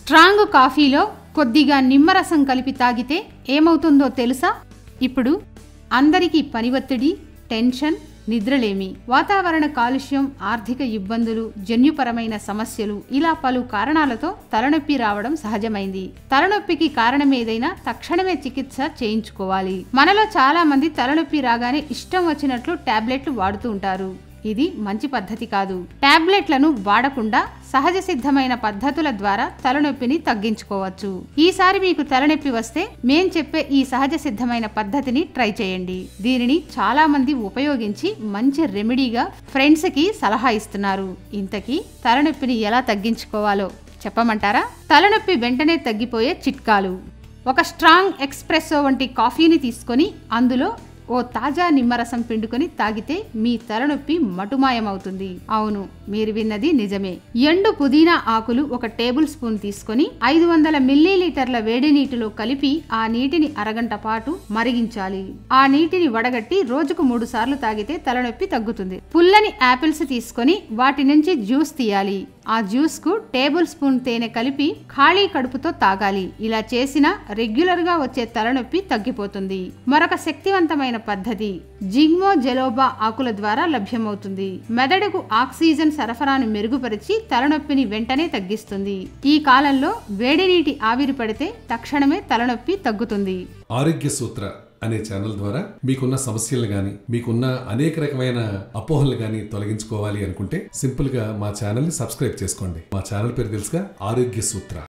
strong కాఫీలో కొద్దిగా నిమ్మరసం కలిపి తాగితే ఏమవుతుందో తెలుసా ఇప్పుడు అందరికీ పని ఒత్తిడి టెన్షన్ నిద్రలేమి వాతావరణ కాలుష్యం ఆర్థిక ఇబ్బందులు జన్యుపరమైన సమస్యలు ఇలా పలు కారణాలతో తలనొప్పి రావడం సహజమైంది తలనొప్పికి కారణమేదైనా తక్షణమే చికిత్స చేయించుకోవాలి మనలో చాలా మంది తలనొప్పి రాగానే ఇష్టం వచ్చినట్లు టాబ్లెట్లు వాడుతూ ఉంటారు ఇది మంచి పద్ధతి కాదు టాబ్లెట్లను వాడకుండా సహజ సిద్ధమైన పద్ధతుల ద్వారా తలనొప్పిని తగ్గించుకోవచ్చు ఈసారి మీకు తలనొప్పి వస్తే మేం చెప్పే ఈ సహజ సిద్ధమైన పద్ధతిని ట్రై చేయండి దీనిని చాలా మంది ఉపయోగించి మంచి రెమెడీగా ఫ్రెండ్స్ కి సలహా ఇస్తున్నారు ఇంతకీ తలనొప్పిని ఎలా తగ్గించుకోవాలో చెప్పమంటారా తలనొప్పి వెంటనే తగ్గిపోయే చిట్కాలు ఒక స్ట్రాంగ్ ఎక్స్ప్రెస్సో వంటి కాఫీని తీసుకొని అందులో ఓ తాజా నిమ్మరసం పిండుకొని తాగితే మీ తలనొప్పి మటుమాయమవుతుంది అవును మీరు విన్నది నిజమే ఎండు పుదీనా ఆకులు ఒక టేబుల్ స్పూన్ తీసుకొని ఐదు వందల మిల్లీలీటర్ల వేడి నీటిలో కలిపి ఆ నీటిని అరగంట పాటు మరిగించాలి ఆ నీటిని వడగట్టి రోజుకు మూడు సార్లు తాగితే తలనొప్పి తగ్గుతుంది పుల్లని యాపిల్స్ తీసుకొని వాటి నుంచి జ్యూస్ తీయాలి ఆ జ్యూస్ కు టేబుల్ స్పూన్ తేనె కలిపి ఖాళీ కడుపుతో తాగాలి ఇలా చేసిన రెగ్యులర్ గా వచ్చే తలనొప్పి తగ్గిపోతుంది మరొక శక్తివంతమైన పద్ధతి జింగ్మో జెలోబా ఆకుల ద్వారా లభ్యమవుతుంది మెదడుకు ఆక్సిజన్ సరఫరాను మెరుగుపరిచి తలనొప్పిని వెంటనే తగ్గిస్తుంది ఈ కాలంలో వేడి నీటి ఆవిరి పడితే తక్షణమే తలనొప్పి తగ్గుతుంది ఆరోగ్య సూత్ర అనే ఛానల్ ద్వారా మీకున్న సమస్యలు గాని మీకున్న అనేక రకమైన అపోహలు గాని తొలగించుకోవాలి అనుకుంటే సింపుల్ గా మా ఛానల్ ని సబ్స్క్రైబ్ చేసుకోండి మా ఛానల్ పేరు తెలుసుగా ఆరోగ్య సూత్ర